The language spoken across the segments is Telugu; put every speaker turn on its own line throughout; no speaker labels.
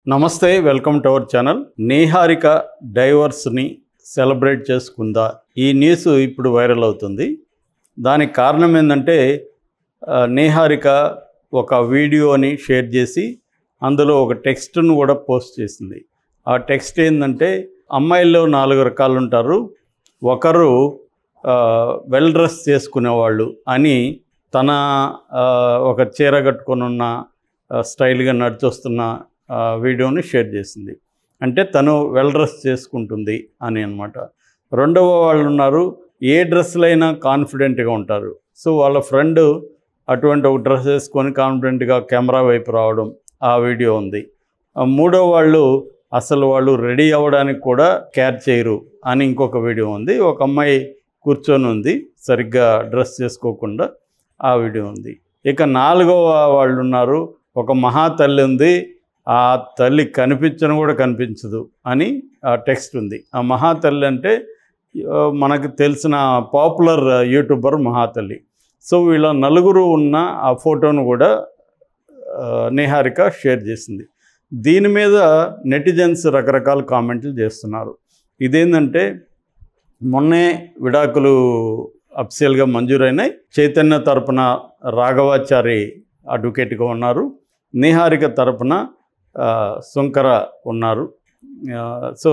నమస్తే welcome to our channel Niharika డైవర్స్ని సెలబ్రేట్ చేసుకుందా ఈ న్యూస్ ఇప్పుడు వైరల్ అవుతుంది దానికి కారణం ఏంటంటే ఆ, నేహారిక ఒక వీడియోని షేర్ చేసి అందులో ఒక టెక్స్ట్ను కూడా పోస్ట్ చేసింది ఆ టెక్స్ట్ ఏంటంటే అమ్మాయిల్లో నాలుగు రకాలు ఉంటారు ఒకరు వెల్ డ్రెస్ చేసుకునేవాళ్ళు అని తన ఆ, ఒక చీర కట్టుకొని ఉన్న ఆ, స్టైల్గా నడిచొస్తున్న ఆ, వీడియోని షేర్ చేసింది అంటే తను వెల్ డ్రెస్ చేసుకుంటుంది అని అనమాట రెండవ వాళ్ళు ఉన్నారు ఏ డ్రెస్లైనా కాన్ఫిడెంట్గా ఉంటారు సో వాళ్ళ ఫ్రెండ్ అటువంటి ఒక డ్రెస్ వేసుకొని కాన్ఫిడెంట్గా కెమెరా వైపు రావడం ఆ వీడియో ఉంది ఆ మూడో వాళ్ళు అసలు వాళ్ళు రెడీ అవ్వడానికి కూడా కేర్ చేయరు అని ఇంకొక వీడియో ఉంది ఒక అమ్మాయి కూర్చొని ఉంది సరిగ్గా డ్రెస్ చేసుకోకుండా ఆ వీడియో ఉంది ఇక నాలుగవ వాళ్ళు ఉన్నారు ఒక మహా తల్లి ఉంది ఆ తల్లి కనిపించను కూడా కనిపించదు అని ఆ టెక్స్ట్ ఉంది ఆ మహాతల్లి అంటే ఆ, మనకు తెలిసిన పాపులర్ యూట్యూబర్ మహాతల్లి సో వీళ్ళ నలుగురు ఉన్న ఆ ఫోటోను కూడా ఆ, నిహారిక షేర్ చేసింది దీని మీద నెటిజన్స్ రకరకాల కామెంట్లు చేస్తున్నారు ఇదేంటంటే మొన్నే విడాకులు అఫిషియల్గా మంజూరైనాయి చైతన్య తరపున రాఘవాచారి అడ్వకేట్గా ఉన్నారు నిహారిక తరపున ఆ, శంకర ఉన్నారు ఆ, సో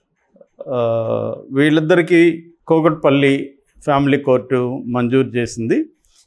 ఆ, వీళ్ళిద్దరికీ కోకట్పల్లి ఫ్యామిలీ కోర్టు మంజూరు చేసింది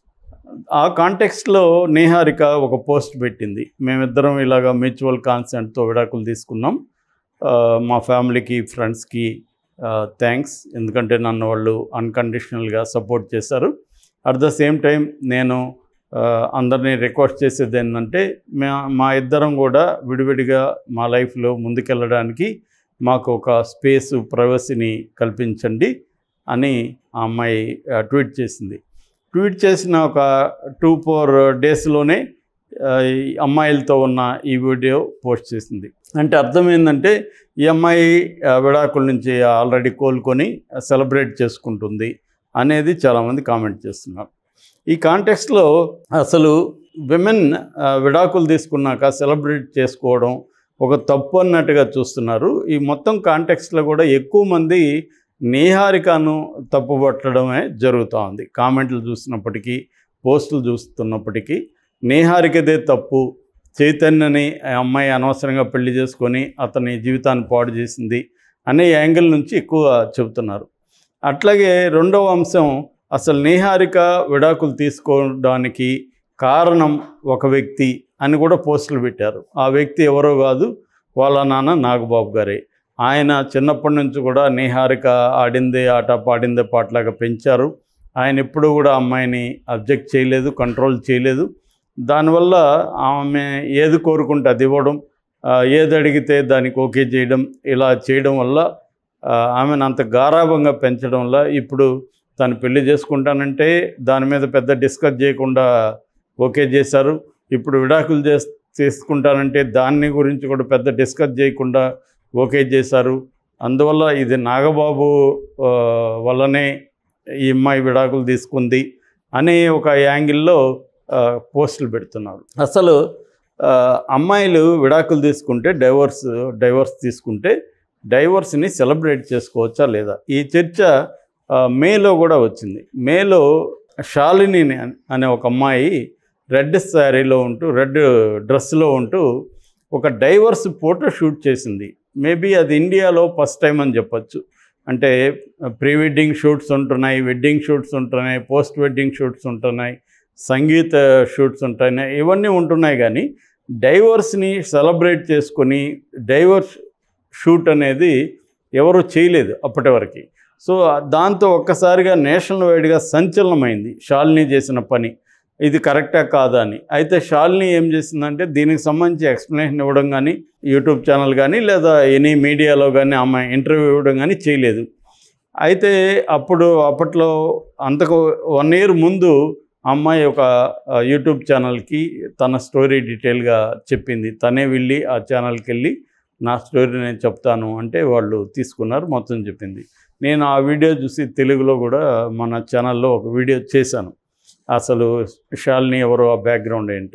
ఆ కాంటెక్స్ట్లో నేహారిక ఒక పోస్ట్ పెట్టింది మేమిద్దరం ఇలాగ మ్యూచువల్ కాన్సెంట్తో విడాకులు తీసుకున్నాం ఆ, మా ఫ్యామిలీకి ఫ్రెండ్స్కి థ్యాంక్స్ ఎందుకంటే నన్ను వాళ్ళు అన్కండిషనల్గా సపోర్ట్ చేశారు అట్ ద సేమ్ టైం నేను ఆ, అందరినీ రిక్వెస్ట్ చేసేది ఏంటంటే మా మా ఇద్దరం కూడా విడివిడిగా మా లైఫ్లో ముందుకెళ్ళడానికి మాకు ఒక స్పేస్ ప్రైవసీని కల్పించండి అని ఆ అమ్మాయి ఆ, ట్వీట్ చేసింది ట్వీట్ చేసిన ఒక టూ ఫోర్ డేస్లోనే ఆ, ఈ అమ్మాయిలతో ఉన్న ఈ వీడియో పోస్ట్ చేసింది అంటే అర్థం ఏంటంటే ఈ అమ్మాయి ఆ, విడాకుల నుంచి ఆల్రెడీ కోలుకొని సెలబ్రేట్ చేసుకుంటుంది అనేది చాలామంది కామెంట్ చేస్తున్నారు ఈ కాంటెక్స్లో అసలు విమెన్ విడాకులు తీసుకున్నాక సెలబ్రేట్ చేసుకోవడం ఒక తప్పు అన్నట్టుగా చూస్తున్నారు ఈ మొత్తం కాంటెక్స్లో కూడా ఎక్కువ మంది నేహారికను తప్పుపట్టడమే జరుగుతూ ఉంది కామెంట్లు చూసినప్పటికీ పోస్టులు చూస్తున్నప్పటికీ నేహారికదే తప్పు చైతన్యని ఆ అమ్మాయి అనవసరంగా పెళ్లి చేసుకొని అతని జీవితాన్ని పాడు చేసింది అనే యాంగిల్ నుంచి ఎక్కువ చెబుతున్నారు అట్లాగే రెండవ అంశం అసలు నేహారిక విడాకులు తీసుకోవడానికి కారణం ఒక వ్యక్తి అని కూడా పోస్టులు పెట్టారు ఆ వ్యక్తి ఎవరో కాదు వాళ్ళ నాన్న నాగబాబు గారే ఆయన చిన్నప్పటి నుంచి కూడా నేహారిక ఆడిందే ఆట పాడిందే పాటలాగా పెంచారు ఆయన ఎప్పుడూ కూడా అమ్మాయిని అబ్జెక్ట్ చేయలేదు కంట్రోల్ చేయలేదు దానివల్ల ఆమె ఏది కోరుకుంటే అది ఇవ్వడం ఆ, ఏది అడిగితే దానికి ఓకే చేయడం ఇలా చేయడం వల్ల ఆ, ఆమెను అంత గారాభంగా పెంచడం వల్ల ఇప్పుడు తను పెళ్లి చేసుకుంటానంటే దాని మీద పెద్ద డిస్కస్ చేయకుండా ఓకే చేశారు ఇప్పుడు విడాకులు చేస్ చేసుకుంటానంటే దాన్ని గురించి కూడా పెద్ద డిస్కస్ చేయకుండా ఓకే చేశారు అందువల్ల ఇది నాగబాబు ఆ, వల్లనే ఈ అమ్మాయి విడాకులు తీసుకుంది అనే ఒక యాంగిల్లో ఆ, పోస్టులు పెడుతున్నారు అసలు ఆ, అమ్మాయిలు విడాకులు తీసుకుంటే డైవర్స్ డైవర్స్ తీసుకుంటే డైవర్స్ని సెలబ్రేట్ చేసుకోవచ్చా లేదా ఈ చర్చ ఆ, మేలో కూడా వచ్చింది మేలో శాలిని అనే ఒక అమ్మాయి రెడ్ శారీలో ఉంటూ రెడ్ డ్రెస్లో ఉంటూ ఒక డైవర్స్ ఫోటో షూట్ చేసింది మేబీ అది ఇండియాలో ఫస్ట్ టైం అని చెప్పొచ్చు అంటే ప్రీ వెడ్డింగ్ షూట్స్ ఉంటున్నాయి వెడ్డింగ్ షూట్స్ ఉంటున్నాయి పోస్ట్ వెడ్డింగ్ షూట్స్ ఉంటున్నాయి సంగీత షూట్స్ ఉంటున్నాయి ఇవన్నీ ఉంటున్నాయి కానీ డైవర్స్ని సెలబ్రేట్ చేసుకొని డైవర్స్ షూట్ అనేది ఎవరు చేయలేదు అప్పటి వరకు సో దాంతో ఒక్కసారిగా నేషనల్ వైడ్గా సంచలనమైంది షాలిని చేసిన పని ఇది కరెక్టా కాదా అని అయితే షాలిని ఏం చేసిందంటే దీనికి సంబంధించి ఎక్స్ప్లెనేషన్ ఇవ్వడం కానీ యూట్యూబ్ ఛానల్ కానీ లేదా ఎనీ మీడియాలో కానీ ఆమె ఇంటర్వ్యూ ఇవ్వడం కానీ చేయలేదు అయితే అప్పుడు అప్పట్లో అంతకు వన్ ఇయర్ ముందు అమ్మాయి ఒక ఆ, యూట్యూబ్ ఛానల్కి తన స్టోరీ డీటెయిల్గా చెప్పింది తనే వెళ్ళి ఆ ఛానల్కి వెళ్ళి నా స్టోరీ నేను చెప్తాను అంటే వాళ్ళు తీసుకున్నారు మొత్తం చెప్పింది నేను ఆ వీడియో చూసి తెలుగులో కూడా మన ఛానల్లో ఒక వీడియో చేశాను అసలు షాలిని ఎవరో ఆ బ్యాక్గ్రౌండ్ ఏంటని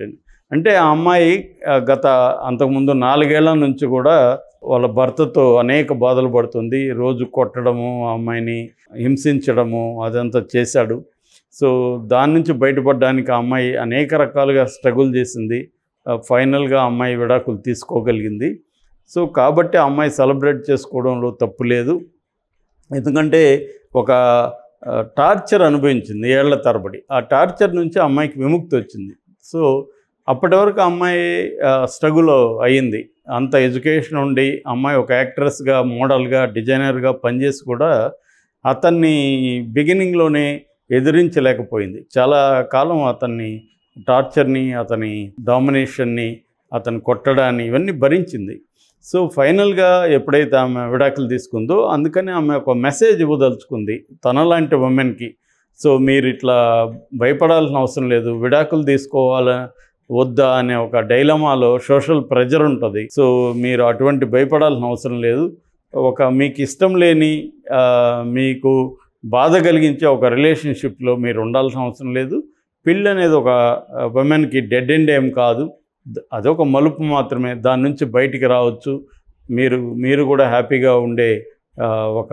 అంటే ఆ అమ్మాయి ఆ, గత అంతకుముందు నాలుగేళ్ల నుంచి కూడా వాళ్ళ భర్తతో అనేక బాధలు పడుతుంది రోజు కొట్టడము ఆ అమ్మాయిని హింసించడము అదంతా చేశాడు సో దాని నుంచి బయటపడడానికి ఆ అమ్మాయి అనేక రకాలుగా స్ట్రగుల్ చేసింది ఆ, ఫైనల్గా ఆ అమ్మాయి విడాకులు తీసుకోగలిగింది సో కాబట్టి ఆ అమ్మాయి సెలబ్రేట్ చేసుకోవడంలో తప్పు లేదు ఎందుకంటే ఒక ఆ, టార్చర్ అనుభవించింది ఏళ్ల తరబడి ఆ టార్చర్ నుంచి ఆ అమ్మాయికి విముక్తి వచ్చింది సో అప్పటి వరకు ఆ అమ్మాయి స్ట్రగుల్ అయ్యింది అంత ఎడ్యుకేషన్ ఉండి అమ్మాయి ఒక యాక్ట్రెస్గా మోడల్గా డిజైనర్గా పనిచేసి కూడా అతన్ని బిగినింగ్లోనే ఎదిరించలేకపోయింది చాలా కాలం అతన్ని టార్చర్ని అతని డామినేషన్ని అతను కొట్టడాన్ని ఇవన్నీ భరించింది సో ఫైనల్గా ఎప్పుడైతే ఆమె విడాకులు తీసుకుందో అందుకని ఆమె ఒక మెసేజ్ ఇవ్వదలుచుకుంది తనలాంటి ఉమెన్కి సో మీరు ఇట్లా భయపడాల్సిన అవసరం లేదు విడాకులు తీసుకోవాలా వద్దా అనే ఒక డైలమాలో సోషల్ ప్రెజర్ ఉంటుంది సో మీరు అటువంటి భయపడాల్సిన అవసరం లేదు ఒక మీకు ఇష్టం లేని ఆ, మీకు బాధ కలిగించే ఒక రిలేషన్షిప్లో మీరు ఉండాల్సిన అవసరం లేదు పెళ్ళి అనేది ఒక ఉమెన్కి డెడ్ ఎండ్ ఏం కాదు ద- అదొక మలుపు మాత్రమే దాని నుంచి బయటికి రావచ్చు మీరు మీరు కూడా హ్యాపీగా ఉండే ఆ, ఒక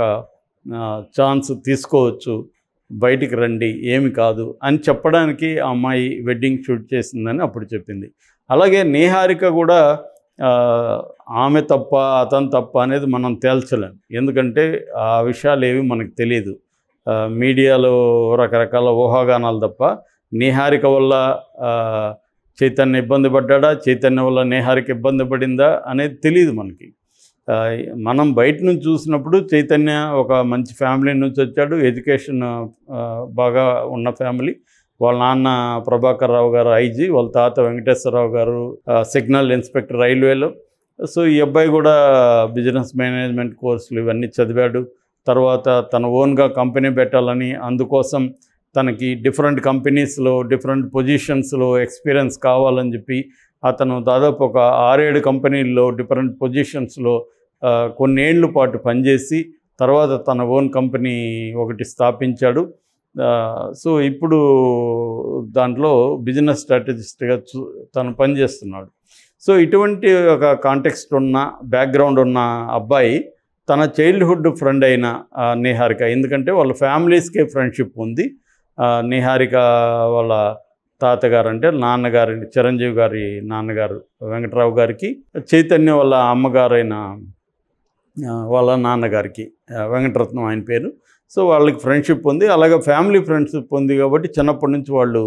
ఛాన్స్ తీసుకోవచ్చు బయటికి రండి ఏమి కాదు అని చెప్పడానికి ఆ అమ్మాయి వెడ్డింగ్ షూట్ చేసిందని అప్పుడు చెప్పింది అలాగే నేహారిక కూడా ఆ, ఆమె తప్ప అతను తప్ప అనేది మనం తేల్చలేం ఎందుకంటే ఆ విషయాలు ఏవి మనకు తెలియదు ఆ, మీడియాలో రకరకాల ఊహాగానాలు తప్ప నిహారిక వల్ల ఆ, చైతన్య ఇబ్బంది పడ్డాడా చైతన్య వల్ల నేహారిక ఇబ్బంది పడిందా అనేది తెలియదు మనకి ఆ, మనం బయట నుంచి చూసినప్పుడు చైతన్య ఒక మంచి ఫ్యామిలీ నుంచి వచ్చాడు ఎడ్యుకేషన్ ఆ, బాగా ఉన్న ఫ్యామిలీ వాళ్ళ నాన్న ప్రభాకర్ రావు గారు ఐజీ వాళ్ళ తాత వెంకటేశ్వరరావు గారు ఆ, సిగ్నల్ ఇన్స్పెక్టర్ రైల్వేలో సో ఈ అబ్బాయి కూడా బిజినెస్ మేనేజ్మెంట్ కోర్సులు ఇవన్నీ చదివాడు తర్వాత తన ఓన్గా కంపెనీ పెట్టాలని అందుకోసం తనకి డిఫరెంట్ కంపెనీస్లో డిఫరెంట్ పొజిషన్స్లో ఎక్స్పీరియన్స్ కావాలని చెప్పి అతను దాదాపు ఒక ఆరేడు కంపెనీల్లో డిఫరెంట్ పొజిషన్స్లో కొన్నేళ్ల పాటు పనిచేసి తర్వాత తన ఓన్ కంపెనీ ఒకటి స్థాపించాడు ఆ, సో ఇప్పుడు దాంట్లో బిజినెస్ స్ట్రాటజిస్ట్గా చూ తను పనిచేస్తున్నాడు సో ఇటువంటి ఒక కాంటెక్స్ట్ ఉన్న బ్యాక్గ్రౌండ్ ఉన్న అబ్బాయి తన చైల్డ్హుడ్ ఫ్రెండ్ అయిన ఆ, నిహారిక ఎందుకంటే వాళ్ళ ఫ్యామిలీస్కే ఫ్రెండ్షిప్ ఉంది ఆ, నిహారిక వాళ్ళ తాతగారు అంటే నాన్నగారి చిరంజీవి గారి నాన్నగారు వెంకటరావు గారికి చైతన్య వాళ్ళ అమ్మగారైన ఆ, వాళ్ళ నాన్నగారికి ఆ, వెంకటరత్నం ఆయన పేరు సో వాళ్ళకి ఫ్రెండ్షిప్ ఉంది అలాగే ఫ్యామిలీ ఫ్రెండ్షిప్ ఉంది కాబట్టి చిన్నప్పటి నుంచి వాళ్ళు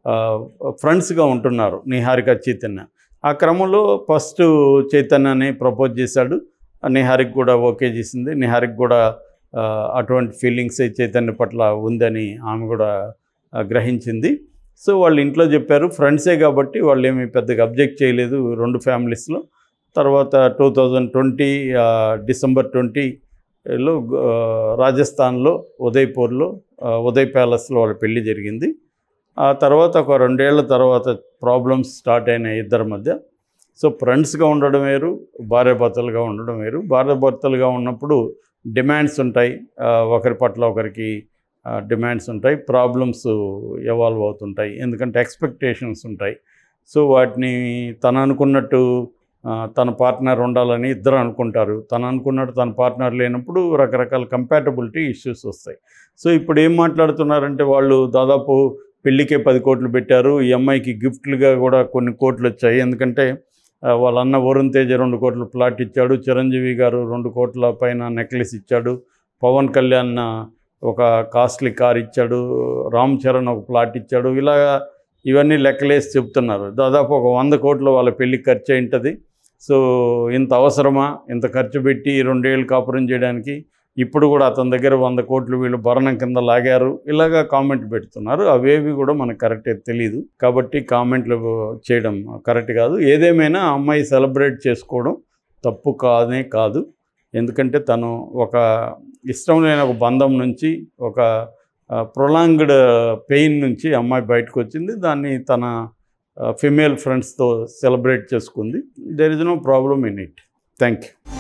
ఫ్రెండ్స్గా ఉంటున్నారు నిహారిక చైతన్య ఆ క్రమంలో ఫస్ట్ చైతన్యని ప్రపోజ్ చేశాడు నిహారిక్ కూడా ఓకే చేసింది నిహారిక్ కూడా ఆ, అటువంటి ఫీలింగ్స్ చైతన్య పట్ల ఉందని ఆమె కూడా ఆ, గ్రహించింది సో వాళ్ళు ఇంట్లో చెప్పారు ఫ్రెండ్సే కాబట్టి వాళ్ళు ఏమి పెద్దగా అబ్జెక్ట్ చేయలేదు రెండు ఫ్యామిలీస్లో తర్వాత టూ థౌజండ్ ట్వంటీ డిసెంబర్ ట్వంటీలో రాజస్థాన్లో ఉదయ్పూర్లో ఆ, ఉదయ్ ప్యాలెస్లో వాళ్ళ పెళ్లి జరిగింది ఆ తర్వాత ఒక రెండేళ్ల తర్వాత ప్రాబ్లమ్స్ స్టార్ట్ అయినాయి ఇద్దరి మధ్య సో ఫ్రెండ్స్గా ఉండడం వేరు భార్యాభర్తలుగా ఉండడం వేరు భార్యాభర్తలుగా ఉన్నప్పుడు డిమాండ్స్ ఉంటాయి ఆ, ఒకరి పట్ల ఒకరికి డిమాండ్స్ ఉంటాయి ప్రాబ్లమ్స్ ఎవాల్వ్ అవుతుంటాయి ఎందుకంటే ఎక్స్పెక్టేషన్స్ ఉంటాయి సో వాటిని తను అనుకున్నట్టు ఆ, తన పార్ట్నర్ ఉండాలని ఇద్దరు అనుకుంటారు తను అనుకున్నట్టు తన పార్ట్నర్ లేనప్పుడు రకరకాల కంపాటబిలిటీ ఇష్యూస్ వస్తాయి సో ఇప్పుడు ఏం మాట్లాడుతున్నారంటే వాళ్ళు దాదాపు పెళ్ళికే పది కోట్లు పెట్టారు ఈ అమ్మాయికి గిఫ్ట్లుగా కూడా కొన్ని కోట్లు వచ్చాయి ఎందుకంటే ఆ, వాళ్ళ అన్న వరుణ్ తేజ రెండు కోట్ల ప్లాట్ ఇచ్చాడు చిరంజీవి గారు రెండు కోట్ల పైన నెక్లెస్ ఇచ్చాడు పవన్ కళ్యాణ్ ఒక కాస్ట్లీ కార్ ఇచ్చాడు రామ్ చరణ్ ఒక ప్లాట్ ఇచ్చాడు ఇలాగా ఇవన్నీ లెక్కలేసి చెప్తున్నారు దాదాపు ఒక వంద కోట్లు వాళ్ళ పెళ్ళికి ఖర్చు అయి ఉంటుంది సో ఇంత అవసరమా ఇంత ఖర్చు పెట్టి రెండేళ్ళు కాపురం చేయడానికి ఇప్పుడు కూడా అతని దగ్గర వంద కోట్లు వీళ్ళు భరణం కింద లాగారు ఇలాగా కామెంట్ పెడుతున్నారు అవేవి కూడా మనకు కరెక్టే తెలియదు కాబట్టి కామెంట్లు చేయడం కరెక్ట్ కాదు ఏదేమైనా ఆ అమ్మాయి సెలబ్రేట్ చేసుకోవడం తప్పు కాదే కాదు ఎందుకంటే తను ఒక ఇష్టం లేని ఒక బంధం నుంచి ఒక ప్రొలాంగ్డ్ పెయిన్ నుంచి అమ్మాయి బయటకు వచ్చింది దాన్ని తన ఫిమేల్ ఫ్రెండ్స్తో సెలబ్రేట్ చేసుకుంది there is no problem in it thank you